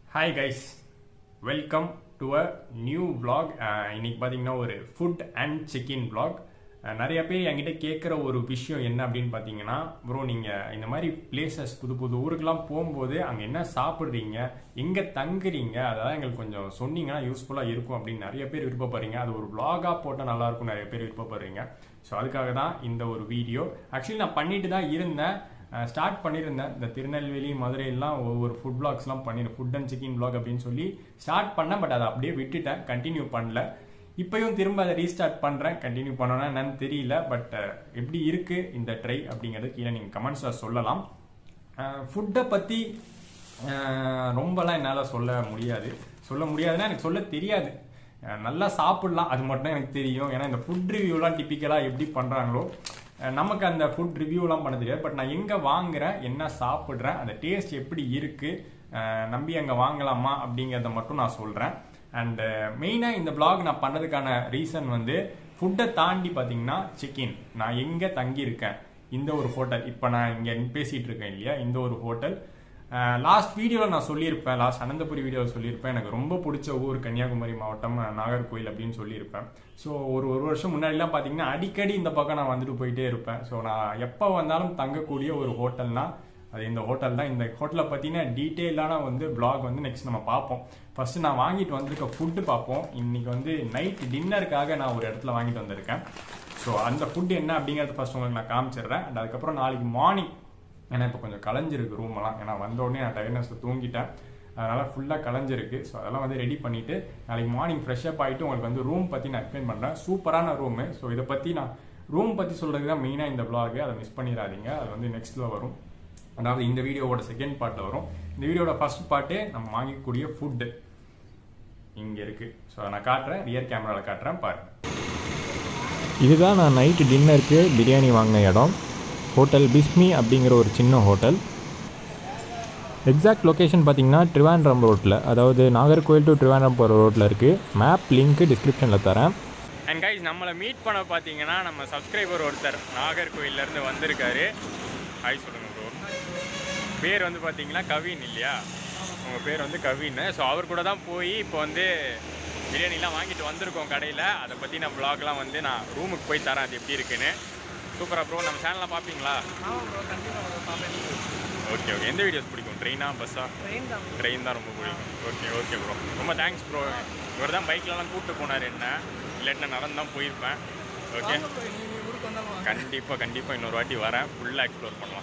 hi guys welcome to a new vlog அஹ் இன்னைக்கு பார்த்தீங்கன்னா ஒரு ஃபுட் அண்ட் சிக்கன் vlog அஹ் நிறைய பேர் என்கிட்ட கேட்குற ஒரு விஷயம் என்ன அப்படின்னு பார்த்தீங்கன்னா ப்ரோ நீங்கள் இந்த மாதிரி பிளேசஸ் புது புது ஊருக்கெல்லாம் போகும்போது அங்கே என்ன சாப்பிட்றீங்க எங்கே தங்குறீங்க அதெல்லாம் எங்களுக்கு கொஞ்சம் சொன்னீங்கன்னா யூஸ்ஃபுல்லாக இருக்கும் அப்படின்னு நிறைய பேர் விருப்பப்படுறீங்க அது ஒரு vlog-ஆ போட்டால் நல்லா இருக்கும் நிறைய பேர் விருப்பப்படுறீங்க ஸோ அதுக்காக தான் இந்த ஒரு வீடியோ ஆக்சுவலி நான் பண்ணிட்டு தான் இருந்தேன் ஸ்டார்ட் பண்ணியிருந்தேன் இந்த திருநெல்வேலி மதுரையெல்லாம் ஒவ்வொரு ஃபுட் பிளாக்ஸ்லாம் பண்ணிருந்தேன் ஃபுட் அண்ட் சிக்கன் vlog அப்படின்னு சொல்லி ஸ்டார்ட் பண்ணேன் பட் அதை அப்படியே விட்டுட்டேன் கண்டினியூ பண்ணல இப்பயும் திரும்ப அதை ரீஸ்டார்ட் பண்ணுறேன் கண்டினியூ பண்ணோன்னா என்னன்னு தெரியல பட் எப்படி இருக்கு இந்த ட்ரை அப்படிங்கிறது கீழே நீங்கள் கமெண்ட்ஸில் சொல்லலாம் ஃபுட்டை பற்றி ரொம்பலாம் என்னால் சொல்ல முடியாது சொல்ல முடியாதுன்னா எனக்கு சொல்ல தெரியாது அஹ் நல்லா சாப்பிடலாம் அது மட்டும் எனக்கு தெரியும் ஏன்னா இந்த ஃபுட் ரிவ்யூலாம் டிப்பிக்கலாக எப்படி பண்ணுறாங்களோ நமக்கு அந்த ஃபுட் ரிவ்யூலாம் பண்ண தெரியாது பட் நான் எங்கே வாங்குறேன் என்ன சாப்பிட்றேன் அந்த டேஸ்ட் எப்படி இருக்குது நம்பி அங்கே வாங்கலாமா அப்படிங்கிறத மட்டும் நான் சொல்கிறேன் அண்ட் மெயினாக இந்த vlog நான் பண்ணதுக்கான ரீசன் வந்து ஃபுட்டை தாண்டி பார்த்தீங்கன்னா சிக்கன் நான் எங்கே தங்கியிருக்கேன் இந்த ஒரு ஹோட்டல் இப்போ நான் இங்கே பேசிகிட்டு இருக்கேன் இல்லையா இந்த ஒரு ஹோட்டல் லாஸ்ட் வீடியோவில் நான் சொல்லியிருப்பேன் லாஸ்ட் அனந்தபுரி வீடியோவில் சொல்லியிருப்பேன் எனக்கு ரொம்ப பிடிச்ச ஊர் கன்னியாகுமரி மாவட்டம் அஹ், நாகர்கோயில் அப்படின்னு சொல்லியிருப்பேன் ஸோ ஒரு ஒரு வருஷம் முன்னாடிலாம் பார்த்தீங்கன்னா அடிக்கடி இந்த பக்கம் நான் வந்துட்டு போயிட்டே இருப்பேன் ஸோ நான் எப்போ வந்தாலும் தங்கக்கூடிய ஒரு ஹோட்டல்னா அது இந்த ஹோட்டல் தான் இந்த ஹோட்டலை பற்றின டீட்டெயிலான வந்து vlog வந்து நெக்ஸ்ட் நம்ம பார்ப்போம் ஃபர்ஸ்ட் நான் வாங்கிட்டு வந்திருக்க ஃபுட்டு பார்ப்போம் இன்னைக்கு வந்து நைட் டின்னருக்காக நான் ஒரு இடத்துல வாங்கிட்டு வந்திருக்கேன் ஸோ அந்த ஃபுட் என்ன அப்படிங்கறத ஃபர்ஸ்ட் உங்களுக்கு நான் காமிச்சிடுறேன் அண்ட் அதுக்கப்புறம் நாளைக்கு மார்னிங் ஏன்னா இப்போ கொஞ்சம் கலைஞ்சிருக்கு ரூம் எல்லாம் ஏன்னா வந்த உடனே நான் டயர்னஸில் தூங்கிட்டேன் அதனால ஃபுல்லாக கலைஞ்சிருக்கு ஸோ அதெல்லாம் வந்து ரெடி பண்ணிட்டு நாளைக்கு மார்னிங் ஃப்ரெஷ்அப் ஆகிட்டு உங்களுக்கு வந்து ரூம் பற்றி நான் எக்ஸ்பிளைன் பண்ணுறேன் சூப்பரான ரூமு ஸோ இதை பற்றி நான் ரூம் பற்றி சொல்கிறது தான் மெயினாக இந்த vlog அதை மிஸ் பண்ணிடாதீங்க அது வந்து நெக்ஸ்ட்டில் வரும் அதாவது இந்த வீடியோவோட செகண்ட் பார்ட்டில் வரும் இந்த வீடியோட ஃபர்ஸ்ட் பார்ட்டே நம்ம வாங்கிக்கூடிய ஃபுட்டு இங்கே இருக்குது ஸோ நான் காட்டுறேன் ரியர் கேமராவில் காட்டுறேன் பாருங்க இதுதான் நான் நைட்டு டின்னருக்கு பிரியாணி வாங்கின இடம் ஹோட்டல் பிஸ்மி அப்படிங்கிற ஒரு சின்ன ஹோட்டல் எக்ஸாக்ட் லொக்கேஷன் பார்த்தீங்கன்னா ட்ரிவாண்ட்ரம் ரோட்டில் அதாவது நாகர்கோவில் டு ட்ரிவாண்ட்ரம் போகிற ரோட்டில் இருக்குது மேப் லிங்க்கு டிஸ்கிரிப்ஷனில் தரேன் அண்ட் கைஸ் நம்மளை மீட் பண்ண பார்த்தீங்கன்னா நம்ம சப்ஸ்கிரைபர் ஒருத்தர் நாகர்கோயிலேருந்து வந்திருக்காரு ஹாய் சொல்லுங்கள் ப்ரோ பேர் வந்து பார்த்தீங்கன்னா கவின் இல்லையா உங்கள் பேர் வந்து கவின் ஸோ அவர் கூட தான் போய் இப்போ வந்து பிரியாணிலாம் வாங்கிட்டு வந்திருக்கோம் கடையில் அதை பற்றி நான் vlogலாம் வந்து நான் ரூமுக்கு போய் தரேன் அது எப்படி இருக்குன்னு சூப்பராக ப்ரோ நம்ம சேனலில் பார்ப்பீங்களா ஓகே ஓகே எந்த வீடியோஸ் பிடிக்கும் ட்ரெயினா பஸ்ஸா ட்ரெயின் தான் ரொம்ப பிடிக்கும் ஓகே ஓகே ப்ரோ ரொம்ப தேங்க்ஸ் ப்ரோ இவர் தான் பைக்லலாம் கூப்பிட்டு போனார் என்ன இல்லாட்டி நடந்து தான் போயிருப்பேன் ஓகே கண்டிப்பாக கண்டிப்பாக இன்னொரு வாட்டி வரேன் ஃபுல்லாக எக்ஸ்ப்ளோர் பண்ணலாம்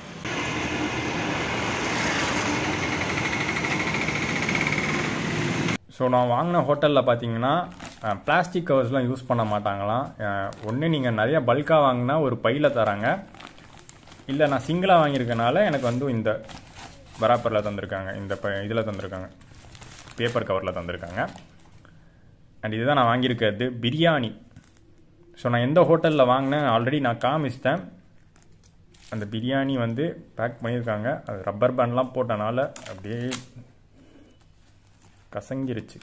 ஸோ நான் வாங்கின ஹோட்டலில் பார்த்தீங்கன்னா பிளாஸ்டிக் கவர்ஸ்லாம் யூஸ் பண்ண மாட்டாங்களாம் ஒன்று நீங்கள் நிறைய பல்காக வாங்கினா ஒரு பையில் தராங்க இல்லை நான் சிங்கிளாக வாங்கியிருக்கனால எனக்கு வந்து இந்த பராப்பரில் தந்திருக்காங்க இந்த ப இதில் தந்திருக்காங்க பேப்பர் கவரில் தந்திருக்காங்க அண்ட் இதுதான் நான் வாங்கியிருக்கிறது பிரியாணி ஸோ நான் எந்த ஹோட்டலில் வாங்கினேன் ஆல்ரெடி நான் காமிச்சிட்டேன் அந்த பிரியாணி வந்து பேக் பண்ணியிருக்காங்க அது ரப்பர் பேண்ட்லாம் போட்டனால அப்படியே கசங்கிருச்சு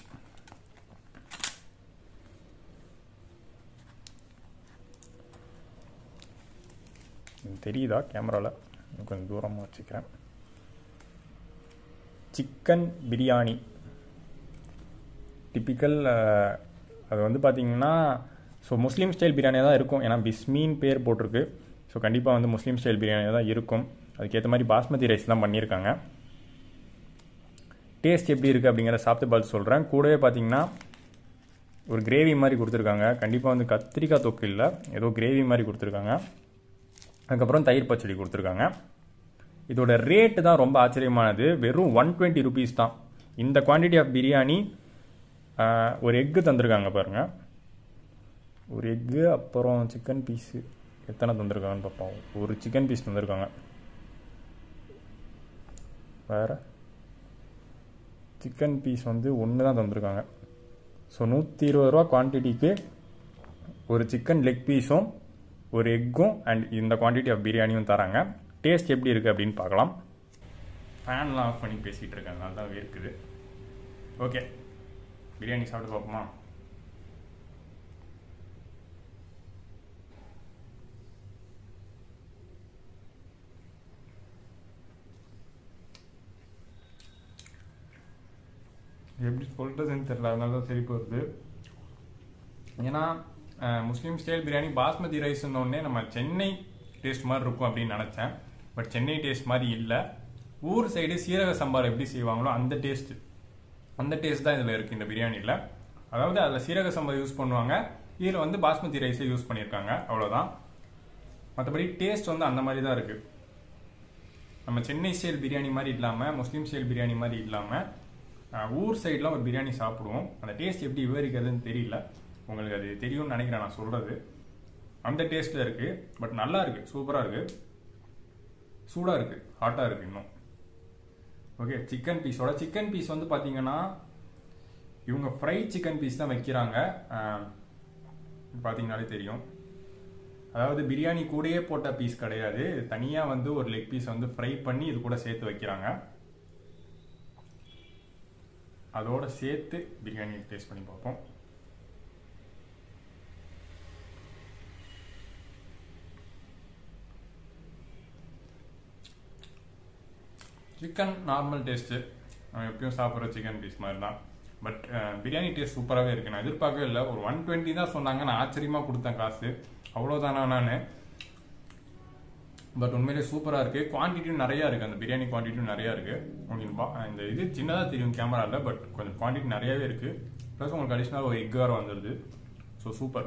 இது தெரியுதா கேமராவில் கொஞ்சம் தூரமாக வச்சுக்கிறேன் சிக்கன் பிரியாணி டிப்பிக்கல் அது வந்து பார்த்தீங்கன்னா ஸோ முஸ்லீம் ஸ்டைல் பிரியாணியாக தான் இருக்கும் ஏன்னா பிஸ்மின் பேர் போட்டிருக்கு ஸோ கண்டிப்பாக வந்து முஸ்லீம் ஸ்டைல் பிரியாணியாக தான் இருக்கும் அதுக்கேற்ற மாதிரி பாஸ்மதி ரைஸ் தான் பண்ணியிருக்காங்க டேஸ்ட் எப்படி இருக்குது அப்படிங்கிறத சாப்பிட்டு பார்த்து சொல்கிறேன் கூடவே பார்த்தீங்கன்னா ஒரு கிரேவி மாதிரி கொடுத்துருக்காங்க கண்டிப்பாக வந்து கத்திரிக்காய் தொக்கு இல்லை ஏதோ கிரேவி மாதிரி கொடுத்துருக்காங்க அதுக்கப்புறம் தயிர் பச்சடி கொடுத்துருக்காங்க இதோட ரேட்டு தான் ரொம்ப ஆச்சரியமானது வெறும் ஒன் டுவெண்ட்டி ருபீஸ் தான் இந்த குவான்டிட்டி ஆஃப் பிரியாணி ஆஹ், ஒரு எக்கு தந்திருக்காங்க பாருங்கள் ஒரு எக்கு அப்புறம் சிக்கன் பீஸு எத்தனை தந்திருக்காங்கன்னு பார்ப்போம் ஒரு சிக்கன் பீஸ் தந்திருக்காங்க வேறு சிக்கன் பீஸ் வந்து ஒன்று தான் தந்திருக்காங்க ஸோ நூற்றி இருபது ரூபா குவான்டிட்டிக்கு ஒரு சிக்கன் லெக் பீஸும் ஒரு எக்கும் அண்ட் இந்த குவான்டிட்டி ஆஃப் பிரியாணியும் தராங்க டேஸ்ட் எப்படி இருக்குது அப்படின்னு பார்க்கலாம் ஃபேன்லாம் ஆஃப் பண்ணி பேசிகிட்டு இருக்கேன் அதனால தான் இருக்குது ஓகே பிரியாணி சாப்பிட்டு பார்ப்போமா எப்படி சொல்கிறதுன்னு தெரியல அதனால தான் சிரிப்பு வருது ஏன்னா அஹ், Muslim style biryani basmati rice உடனே நம்ம சென்னை டேஸ்ட் மாதிரி இருக்கும் அப்படின்னு நினச்சேன் பட் சென்னை டேஸ்ட் மாதிரி இல்லை ஊர் சைடு சீரக சம்பார் எப்படி செய்வாங்களோ அந்த டேஸ்ட் அந்த டேஸ்ட் தான் இதில் இருக்குது இந்த பிரியாணியில் அதாவது அதில் சீரக சம்பா யூஸ் பண்ணுவாங்க இதில் வந்து பாஸ்மதி ரைஸை யூஸ் பண்ணியிருக்காங்க அவ்வளோதான் மற்றபடி டேஸ்ட் வந்து அந்த மாதிரி தான் இருக்குது நம்ம சென்னை ஸ்டைல் பிரியாணி மாதிரி இல்லாமல் முஸ்லீம் ஸ்டைல் பிரியாணி மாதிரி இல்லாமல் ஊர் சைடில் ஒரு பிரியாணி சாப்பிடுவோம் அந்த டேஸ்ட் எப்படி விவரிக்கிறதுன்னு தெரியல உங்களுக்கு அது தெரியும்னு நினைக்கிறேன் நான் சொல்கிறது அந்த டேஸ்ட்டில் இருக்குது பட் நல்லா இருக்குது சூப்பராக இருக்குது சூடாக இருக்குது ஹாட்டாக இருக்குது இன்னும் ஓகே சிக்கன் பீஸோட சிக்கன் பீஸ் வந்து பார்த்தீங்கன்னா இவங்க ஃப்ரை சிக்கன் பீஸ் தான் வைக்கிறாங்க ஆஹ், பார்த்தீங்கனாலே தெரியும் அதாவது பிரியாணி கூடயே போட்ட பீஸ் கிடையாது தனியாக வந்து ஒரு லெக் பீஸ் வந்து ஃப்ரை பண்ணி இது கூட சேர்த்து வைக்கிறாங்க அதோட சேர்த்து பிரியாணி டேஸ்ட் பண்ணி பார்ப்போம் சிக்கன் நார்மல் டேஸ்ட்டு நம்ம எப்பயும் சாப்பிட்ற சிக்கன் பீஸ் மாதிரி தான் பட் பிரியாணி டேஸ்ட் சூப்பராகவே இருக்கு நான் எதிர்பார்க்கவே இல்லை ஒரு ஒன் டுவெண்ட்டி தான் சொன்னாங்க நான் ஆச்சரியமாக கொடுத்தேன் காசு அவ்வளோதானா நான் பட் உண்மையிலே சூப்பராக இருக்குது குவான்டிட்டியும் நிறையா இருக்குது அந்த பிரியாணி குவான்டிட்டியும் நிறையா இருக்குது உங்களுக்கு பா இந்த இது சின்னதாக தெரியும் கேமராவில் பட் கொஞ்சம் குவான்டிட்டி நிறையாவே இருக்குது ப்ளஸ் உங்களுக்கு அடிஷ்னலாக ஒரு எக் வேறு வந்துடுது so super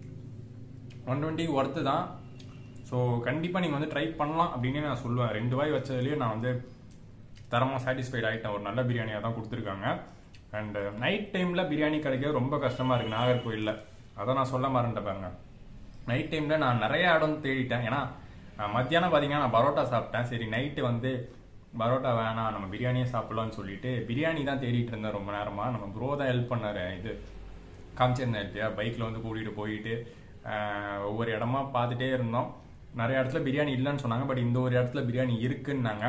one twenty worth தான் ஸோ கண்டிப்பாக நீங்கள் வந்து ட்ரை பண்ணலாம் அப்படின்னு நான் சொல்லுவேன் ரெண்டு வாய் வச்சதுலேயே நான் வந்து தரமாக சாட்டிஸ்ஃபைட் ஆகிட்டேன் ஒரு நல்ல பிரியாணியாக தான் கொடுத்துருக்காங்க அண்ட் நைட் டைமில் பிரியாணி கிடைக்க ரொம்ப கஷ்டமாக இருக்குது நாகர்கோயிலில் அதை நான் சொல்ல மறந்துட்டேன் பாருங்க நைட் டைமில் நான் நிறைய இடம் தேடிட்டேன் ஏன்னா நான் மத்தியானம் பார்த்தீங்கன்னா நான் பரோட்டா சாப்பிட்டேன் சரி நைட்டு வந்து பரோட்டா வேணாம் நம்ம பிரியாணியே சாப்பிடலாம்னு சொல்லிட்டு பிரியாணி தான் தேடிட்டு இருந்தேன் ரொம்ப நேரமாக நம்ம ப்ரோ தான் ஹெல்ப் பண்ணாரு இது காமிச்சிருந்தேன் இல்லையா பைக்கில் வந்து கூட்டிகிட்டு போயிட்டு ஆஹ், ஒவ்வொரு இடமா பார்த்துட்டே இருந்தோம் நிறைய இடத்துல பிரியாணி இல்லைன்னு சொன்னாங்க பட் இந்த ஒரு இடத்துல பிரியாணி இருக்குன்னாங்க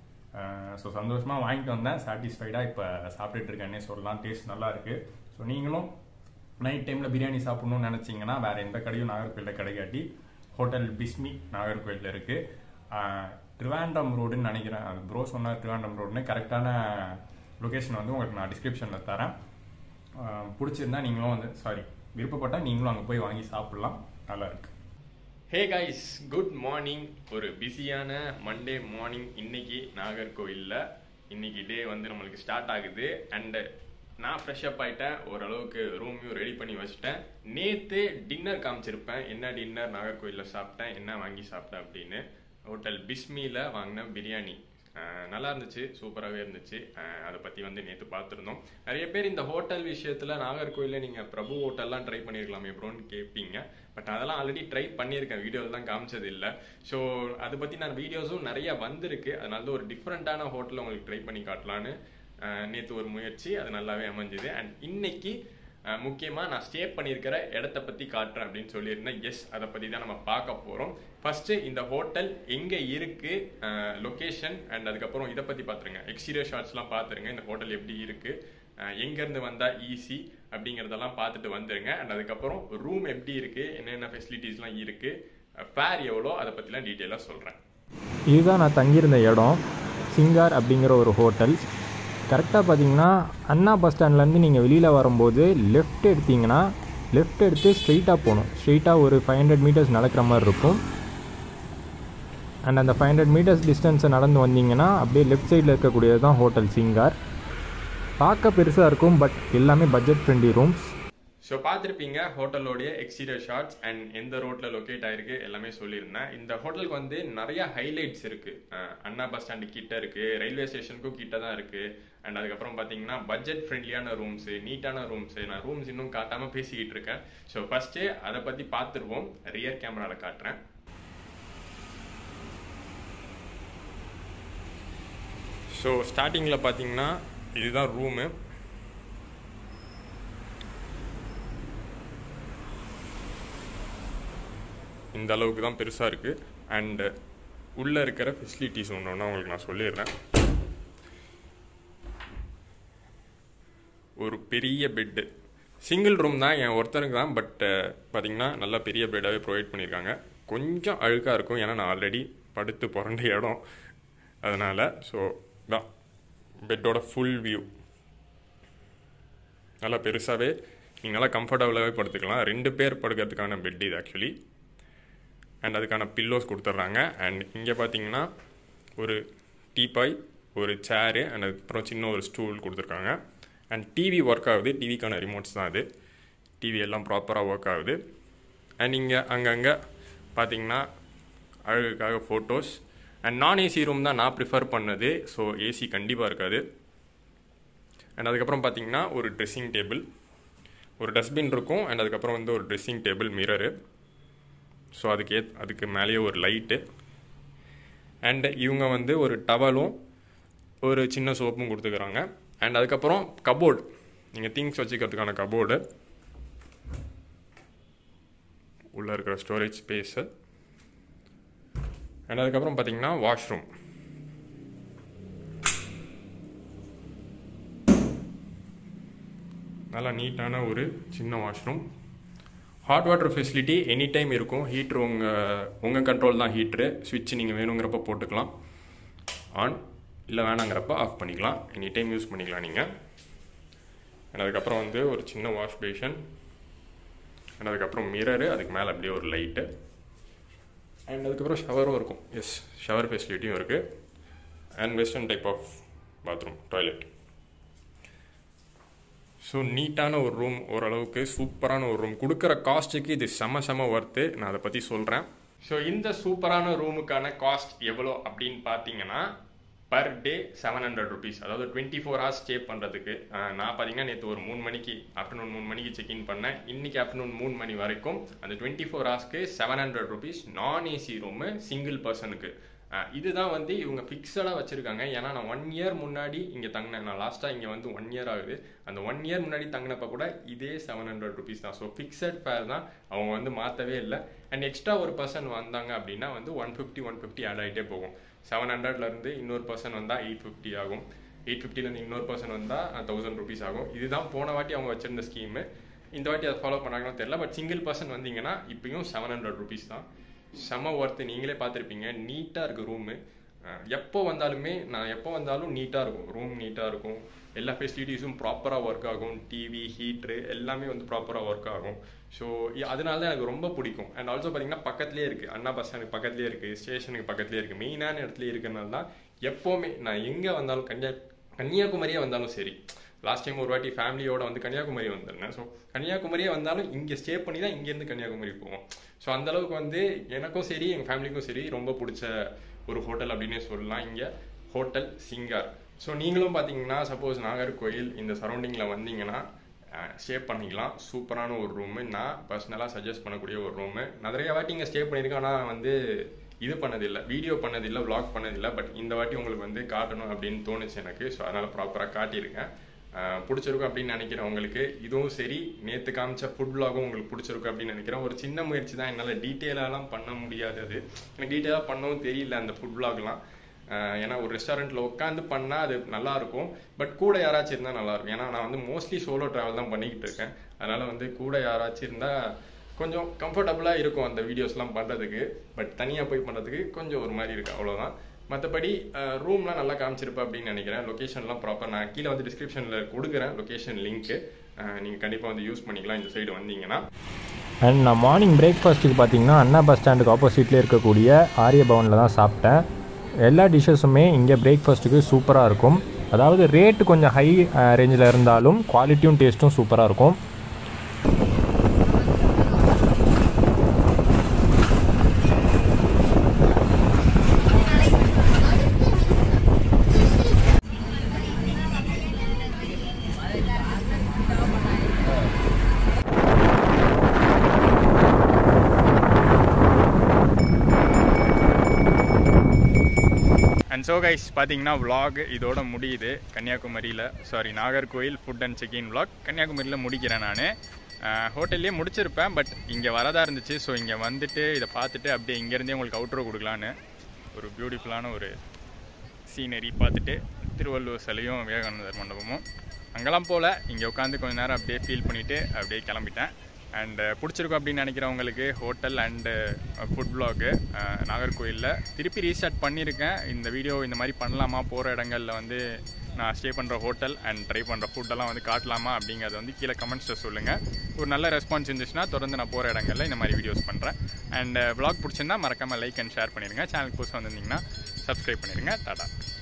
ஸோ சந்தோஷமாக வாங்கிட்டு வந்தேன் சாட்டிஸ்ஃபைடாக இப்போ சாப்பிட்டுட்டு இருக்கேன்னே சொல்லலாம் டேஸ்ட் நல்லா இருக்கு ஸோ நீங்களும் நைட் டைமில் பிரியாணி சாப்பிடணும்னு நினச்சிங்கன்னா வேற எந்த கடையும் நாகர்கோயிலில் கிடைக்காட்டி ஹோட்டல் பிஸ்மி நாகர்கோயிலில் இருக்கு ஆஹ், ட்ரிவாண்ட்ரம் ரோடுன்னு நினைக்கிறேன் அது ப்ரோ சொன்னார் ட்ரிவாண்ட்ரம் ரோடுன்னு கரெக்டான லொகேஷன் வந்து உங்களுக்கு நான் டிஸ்கிரிப்ஷனில் தரேன் ஆஹ், பிடிச்சிருந்தா நீங்களும் வந்து சாரி விருப்பப்பட்டால் நீங்களும் அங்கே போய் வாங்கி சாப்பிட்லாம் நல்லா இருக்கு ஹே கைஸ் குட் மார்னிங் ஒரு பிஸியான மண்டே மார்னிங் இன்னைக்கு நாகர்கோயிலில் இன்னைக்கு டே வந்து நம்மளுக்கு ஸ்டார்ட் ஆகுது அண்டு நான் ஃப்ரெஷ் அப் ஆயிட்டேன் ஓரளவுக்கு ரூமையும் ரெடி பண்ணி வச்சுட்டேன் நேற்று டின்னர் காமிச்சிருப்பேன் என்ன டின்னர் நாகர்கோயிலில் சாப்பிட்டேன் என்ன வாங்கி சாப்பிட்டேன் அப்படின்னு ஹோட்டல் பிஸ்மியில் வாங்கின பிரியாணி அஹ் நல்லா இருந்துச்சு சூப்பராகவே இருந்துச்சு அஹ் அதை பற்றி வந்து நேற்று பார்த்துருந்தோம் நிறைய பேர் இந்த ஹோட்டல் விஷயத்தில் நாகர்கோயிலில் நீங்கள் பிரபு ஹோட்டல்லாம் ட்ரை பண்ணியிருக்கலாமே ப்ரோன்னு கேட்பீங்க பட் அதெல்லாம் ஆல்ரெடி ட்ரை பண்ணியிருக்கேன் வீடியோவில் தான் காமிச்சது இல்லை ஸோ அதை பற்றி நான் வீடியோஸும் நிறைய வந்திருக்கு அதனால தான் ஒரு டிஃப்ரெண்ட்டான ஹோட்டல் உங்களுக்கு ட்ரை பண்ணி காட்டலான்னு நேற்று ஒரு முயற்சி அது நல்லாவே அமைஞ்சுது அண்ட் இன்னைக்கு அஹ் முக்கியமா நான் ஸ்டே பண்ணியிருக்கிற இடத்த பத்தி காட்டுறேன் அப்படின்னு சொல்லியிருந்தேன் எஸ் அதை பத்தி தான் நம்ம பார்க்க போறோம் ஃபர்ஸ்ட் இந்த ஹோட்டல் எங்க இருக்கு லொகேஷன் அண்ட் அதுக்கப்புறம் இதை பத்தி பாத்துருங்க எக்ஸ்டீரியர் ஷாட்ஸ்லாம் பாத்துருங்க இந்த ஹோட்டல் எப்படி இருக்கு அஹ் எங்க இருந்து வந்தா ஈஸி அப்படிங்கறதெல்லாம் பார்த்துட்டு வந்துருங்க அண்ட் அதுக்கப்புறம் ரூம் எப்படி இருக்கு என்னென்ன ஃபெசிலிட்டிஸ்லாம் இருக்கு ஃபேர் எவ்வளோ அதை பத்திலாம் டீட்டெயிலாக சொல்றேன் இதுதான் நான் தங்கியிருந்த இடம் சிங்கார் அப்படிங்கிற ஒரு ஹோட்டல் கரெக்டாக பார்த்தீங்கன்னா அண்ணா பஸ் ஸ்டாண்ட்லேருந்து நீங்கள் வெளியில் வரும்போது லெஃப்ட் எடுத்தீங்கன்னா லெஃப்ட் எடுத்து ஸ்ட்ரெயிட்டாக போகணும் ஸ்ட்ரெயிட்டாக ஒரு ஃபைவ் ஹண்ட்ரட் மீட்டர்ஸ் நடக்கிற மாதிரி இருக்கும் அண்ட் அந்த ஃபைவ் ஹண்ட்ரட் மீட்டர்ஸ் டிஸ்டன்ஸை நடந்து வந்தீங்கன்னா அப்படியே லெஃப்ட் சைடில் இருக்கக்கூடியது தான் ஹோட்டல் சிங்கார் பார்க்க பெருசாக இருக்கும் பட் எல்லாமே பட்ஜெட் ஃப்ரெண்ட்லி ரூம்ஸ் ஸோ பார்த்துருப்பீங்க ஹோட்டலோடைய எக்ஸ்டீரியர் ஷாட்ஸ் அண்ட் எந்த ரோட்ல லொக்கேட் ஆயிருக்கு எல்லாமே சொல்லியிருந்தேன் இந்த ஹோட்டலுக்கு வந்து நிறைய ஹைலைட்ஸ் இருக்கு அஹ் அண்ணா பஸ் ஸ்டாண்டு கிட்ட இருக்கு ரயில்வே ஸ்டேஷனுக்கும் கிட்ட தான் இருக்கு அண்ட் அதுக்கப்புறம் பார்த்தீங்கன்னா பட்ஜெட் ஃப்ரெண்ட்லியான ரூம்ஸ் நீட்டான ரூம்ஸ் நான் ரூம்ஸ் இன்னும் காட்டாம பேசிக்கிட்டு இருக்கேன் ஸோ ஃபர்ஸ்ட்டு அதை பத்தி பார்த்துருவோம் ரியர் கேமரால காட்டுறேன் ஸோ ஸ்டார்டிங்கில் பார்த்தீங்கன்னா இதுதான் ரூமு இந்த அளவுக்கு தான் பெருசாக இருக்குது அண்டு உள்ளே இருக்கிற ஃபெசிலிட்டிஸ் ஒன்று ஒன்று உங்களுக்கு நான் சொல்லிடுறேன் ஒரு பெரிய பெட்டு சிங்கிள் ரூம் தான் என் ஒருத்தருக்கு தான் பட் பார்த்தீங்கன்னா நல்லா பெரிய பெட்டாகவே ப்ரொவைட் பண்ணியிருக்காங்க கொஞ்சம் அழுக்காக இருக்கும் ஏன்னா நான் ஆல்ரெடி படுத்து புரண்ட இடம் அதனால் ஸோ தான் பெட்டோட ஃபுல் வியூ நல்லா பெருசாகவே நீங்கள் நல்லா கம்ஃபர்டபுளாகவே படுத்துக்கலாம் ரெண்டு பேர் படுக்கிறதுக்கான பெட் இது ஆக்சுவலி அண்ட் அதுக்கான பில்லோஸ் கொடுத்துட்றாங்க அண்ட் இங்கே பார்த்தீங்கன்னா ஒரு டீபாய் ஒரு சேரு அண்ட் அதுக்கப்புறம் சின்ன ஒரு ஸ்டூல் கொடுத்துருக்காங்க அண்ட் டிவி ஒர்க் ஆகுது டிவிக்கான ரிமோட்ஸ் தான் அது டிவி எல்லாம் ப்ராப்பராக ஒர்க் ஆகுது அண்ட் இங்கே அங்கங்கே பார்த்தீங்கன்னா அழகுக்காக ஃபோட்டோஸ் அண்ட் நான் ஏசி ரூம் தான் நான் ப்ரிஃபர் பண்ணது ஸோ ஏசி கண்டிப்பாக இருக்காது அண்ட் அதுக்கப்புறம் பார்த்தீங்கன்னா ஒரு ட்ரெஸ்ஸிங் டேபிள் ஒரு டஸ்ட்பின் இருக்கும் அண்ட் அதுக்கப்புறம் வந்து ஒரு ட்ரெஸ்ஸிங் டேபிள் மிரரு ஸோ அதுக்கு ஏத் அதுக்கு மேலேயே ஒரு லைட்டு அண்ட் இவங்க வந்து ஒரு டவலும் ஒரு சின்ன சோப்பும் கொடுத்துக்கிறாங்க அண்ட் அதுக்கப்புறம் கபோர்டு நீங்கள் திங்ஸ் வச்சுக்கிறதுக்கான கபோர்டு உள்ளே இருக்கிற ஸ்டோரேஜ் ஸ்பேஸு அண்ட் அதுக்கப்புறம் பார்த்தீங்கன்னா வாஷ்ரூம் நல்லா நீட்டான ஒரு சின்ன washroom hot water facility any time இருக்கும் ஹீட்ரு உங்கள் உங்கள் கண்ட்ரோல் தான் ஹீட்ரு சுவிட்ச் நீங்கள் வேணுங்கிறப்ப போட்டுக்கலாம் ஆன் இல்லை வேணாங்கிறப்ப ஆஃப் பண்ணிக்கலாம் எனி டைம் யூஸ் பண்ணிக்கலாம் நீங்கள் அண்ட் அதுக்கப்புறம் வந்து ஒரு சின்ன வாஷ் பேஷன் அண்ட் அதுக்கப்புறம் மிரரு அதுக்கு மேலே அப்படியே ஒரு லைட்டு அண்ட் அதுக்கப்புறம் ஷவரும் இருக்கும் எஸ் ஷவர் ஃபெசிலிட்டியும் இருக்குது and western type of bathroom toilet so நீட்டான ஒரு ரூம் ஓரளவுக்கு சூப்பரான ஒரு ரூம் கொடுக்குற காஸ்ட்டுக்கு இது செம செம ஒர்த்து நான் அதை பற்றி சொல்கிறேன் ஸோ இந்த சூப்பரான ரூமுக்கான காஸ்ட் எவ்வளோ அப்படின்னு பார்த்தீங்கன்னா per day seven hundred rupees அதாவது டுவெண்ட்டி ஃபோர் ஹவர்ஸ் ஸ்டே பண்ணுறதுக்கு நான் பார்த்தீங்கன்னா நேற்று ஒரு மூணு மணிக்கு ஆஃப்டர்நூன் மூணு மணிக்கு செக் இன் பண்ணேன் இன்னைக்கு ஆஃப்டர்நூன் மூணு மணி வரைக்கும் அந்த டுவெண்ட்டி ஃபோர் ஹவர்ஸ்க்கு செவன் ஹண்ட்ரட் ருபீஸ் நான் ஏசி ரூமு சிங்கிள் பர்சனுக்கு இதுதான் வந்து இவங்க ஃபிக்ஸடாக வச்சுருக்காங்க ஏன்னா நான் ஒன் இயர் முன்னாடி இங்கே தங்கினேன் நான் லாஸ்ட்டாக இங்கே வந்து ஒன் இயர் ஆகுது அந்த ஒன் இயர் முன்னாடி தங்கினப்ப கூட இதே செவன் ஹண்ட்ரட் ருபீஸ் தான் ஸோ ஃபிக்ஸட் ஃபேர் தான் அவங்க வந்து மாற்றவே இல்லை அண்ட் எக்ஸ்ட்ரா ஒரு பர்சன் வந்தாங்க அப்படின்னா வந்து one fifty one fifty add ஆகிட்டே போகும் செவன் ஹண்ட்ரட்லேருந்து இன்னொரு பர்சன் வந்தால் எயிட் ஃபிஃப்டி ஆகும் எயிட் ஃபிஃப்டிலேருந்து இன்னொரு பர்சன் வந்தால் தௌசண்ட் ருபீஸ் ஆகும் இதுதான் போன வாட்டி அவங்க வச்சிருந்த ஸ்கீமு இந்த வாட்டி அதை ஃபாலோ பண்ணாங்கன்னு தெரியல பட் சிங்கிள் பர்சன் வந்தீங்கன்னா இப்பயும் செவன் ஹண்ட்ரட் ருபீஸ் தான் செம ஒர்த்து நீங்களே பார்த்துருப்பீங்க நீட்டாக இருக்குது ரூமு எப்போ வந்தாலுமே நான் எப்போ வந்தாலும் நீட்டாக இருக்கும் ரூம் நீட்டாக இருக்கும் எல்லா ஃபெசிலிட்டிஸும் ப்ராப்பராக ஒர்க் ஆகும் டிவி ஹீட்ரு எல்லாமே வந்து ப்ராப்பராக ஒர்க் ஆகும் ஸோ அதனால தான் எனக்கு ரொம்ப பிடிக்கும் அண்ட் ஆல்சோ பார்த்தீங்கன்னா பக்கத்துலேயே இருக்குது அண்ணா பஸ் ஸ்டாண்டுக்கு பக்கத்துலேயே இருக்குது ஸ்டேஷனுக்கு பக்கத்துலேயே இருக்குது மெயினான இடத்துல இருக்கிறனால தான் எப்போவுமே நான் எங்கே வந்தாலும் கன்னியா கன்னியாகுமரியே வந்தாலும் சரி லாஸ்ட் டைம் ஒரு வாட்டி ஃபேமிலியோட வந்து கன்னியாகுமரி வந்திருந்தேன் ஸோ கன்னியாகுமரியே வந்தாலும் இங்கே ஸ்டே பண்ணி தான் இங்கேருந்து கன்னியாகுமரி போவோம் ஸோ அந்த அளவுக்கு வந்து எனக்கும் சரி எங்கள் ஃபேமிலிக்கும் சரி ரொம்ப பிடிச்ச ஒரு ஹோட்டல் அப்படின்னே சொல்லலாம் இங்கே ஹோட்டல் சிங்கார் ஸோ நீங்களும் பார்த்தீங்கன்னா சப்போஸ் நாகர்கோயில் இந்த சரௌண்டிங்கில் வந்தீங்கன்னா ஸ்டே பண்ணிக்கலாம் சூப்பரான ஒரு ரூமு நான் பர்சனலாக சஜஸ்ட் பண்ணக்கூடிய ஒரு ரூமு நிறைய வாட்டி இங்கே ஸ்டே பண்ணியிருக்கேன் ஆனால் வந்து இது பண்ணதில்லை வீடியோ பண்ணதில்லை வ்ளாக் பண்ணதில்லை பட் இந்த வாட்டி உங்களுக்கு வந்து காட்டணும் அப்படின்னு தோணுச்சு எனக்கு ஸோ அதனால் ப்ராப்பராக காட்டியிருக்கேன் பிடிச்சிருக்கும் அப்படின்னு நினைக்கிறேன் உங்களுக்கு இதுவும் சரி நேற்று காமிச்ச ஃபுட் வ்ளாகும் உங்களுக்கு பிடிச்சிருக்கும் அப்படின்னு நினைக்கிறேன் ஒரு சின்ன முயற்சி தான் என்னால் டீட்டெயிலாலாம் பண்ண முடியாது அது எனக்கு டீட்டெயிலாக பண்ணவும் தெரியல அந்த ஃபுட் வ்ளாக்லாம் ஏன்னா ஒரு ரெஸ்டாரண்ட்டில் உட்காந்து பண்ணால் அது நல்லா இருக்கும் பட் கூட யாராச்சும் இருந்தால் நல்லாயிருக்கும் ஏன்னா நான் வந்து மோஸ்ட்லி சோலோ ட்ராவல் தான் பண்ணிக்கிட்டு இருக்கேன் அதனால் வந்து கூட யாராச்சும் இருந்தால் கொஞ்சம் கம்ஃபர்டபுளாக இருக்கும் அந்த வீடியோஸ்லாம் பண்ணுறதுக்கு பட் தனியாக போய் பண்ணுறதுக்கு கொஞ்சம் ஒரு மாதிரி இருக்குது அவ்வளோதான் மற்றபடி ரூம்லாம் நல்லா காமிச்சிருப்பேன் அப்படின்னு நினைக்கிறேன் லொக்கேஷன்லாம் ப்ராப்பர் நான் கீழே வந்து டிஸ்கிரிப்ஷனில் கொடுக்குறேன் லொக்கேஷன் லிங்க்கு நீங்கள் கண்டிப்பாக வந்து யூஸ் பண்ணிக்கலாம் இந்த சைடு வந்தீங்கன்னா அண்ட் நான் மார்னிங் பிரேக்ஃபாஸ்ட்டுக்கு பார்த்தீங்கன்னா அண்ணா பஸ் ஸ்டாண்டுக்கு ஆப்போசிட்லேயே இருக்கக்கூடிய ஆரிய பவனில் தான் சாப்பிட்டேன் எல்லா டிஷ்ஷஸுமே இங்கே பிரேக்ஃபாஸ்ட்டுக்கு சூப்பராக இருக்கும் அதாவது ரேட்டு கொஞ்சம் ஹை ரேஞ்சில் இருந்தாலும் குவாலிட்டியும் டேஸ்ட்டும் சூப்பராக இருக்கும் அண்ட் ஸோ கைஸ் பார்த்தீங்கன்னா vlog இதோட முடியுது கன்னியாகுமரியில் sorry Nagercoil food and check in vlog கன்னியாகுமரியில் முடிக்கிறேன் நான் ஹோட்டல்லே முடிச்சிருப்பேன் பட் இங்கே வரதா இருந்துச்சு ஸோ இங்கே வந்துட்டு இதை பார்த்துட்டு அப்படியே இங்கேருந்தே உங்களுக்கு அவுட்ரோ கொடுக்கலான்னு ஒரு பியூட்டிஃபுல்லான ஒரு சீனரி பார்த்துட்டு திருவள்ளுவர் சிலையும் விவேகானந்தர் மண்டபமும் அங்கெல்லாம் போகல இங்கே உட்காந்து கொஞ்ச நேரம் அப்படியே ஃபீல் பண்ணிவிட்டு அப்படியே கிளம்பிட்டேன் அண்ட் பிடிச்சிருக்கும் அப்படின்னு நினைக்கிறவங்களுக்கு ஹோட்டல் அண்டு ஃபுட் vlog நாகர்கோயிலில் திருப்பி ரீஸ்டார்ட் பண்ணியிருக்கேன் இந்த வீடியோ இந்த மாதிரி பண்ணலாமா போகிற இடங்களில் வந்து நான் ஸ்டே பண்ணுற ஹோட்டல் அண்ட் ட்ரை பண்ணுற ஃபுட்டெல்லாம் வந்து காட்டலாமா அப்படிங்கிறத வந்து கீழே கமெண்ட்ஸில் சொல்லுங்கள் ஒரு நல்ல ரெஸ்பான்ஸ் இருந்துச்சுன்னா தொடர்ந்து நான் போகிற இடங்கள்ல இந்த மாதிரி வீடியோஸ் பண்ணுறேன் அண்ட் vlog பிடிச்சிருந்தா மறக்காமல் லைக் அண்ட் ஷேர் பண்ணிடுங்க சேனலுக்கு புதுசாக வந்திருந்தீங்கன்னா சப்ஸ்கிரைப் பண்ணிடுங்க டாடா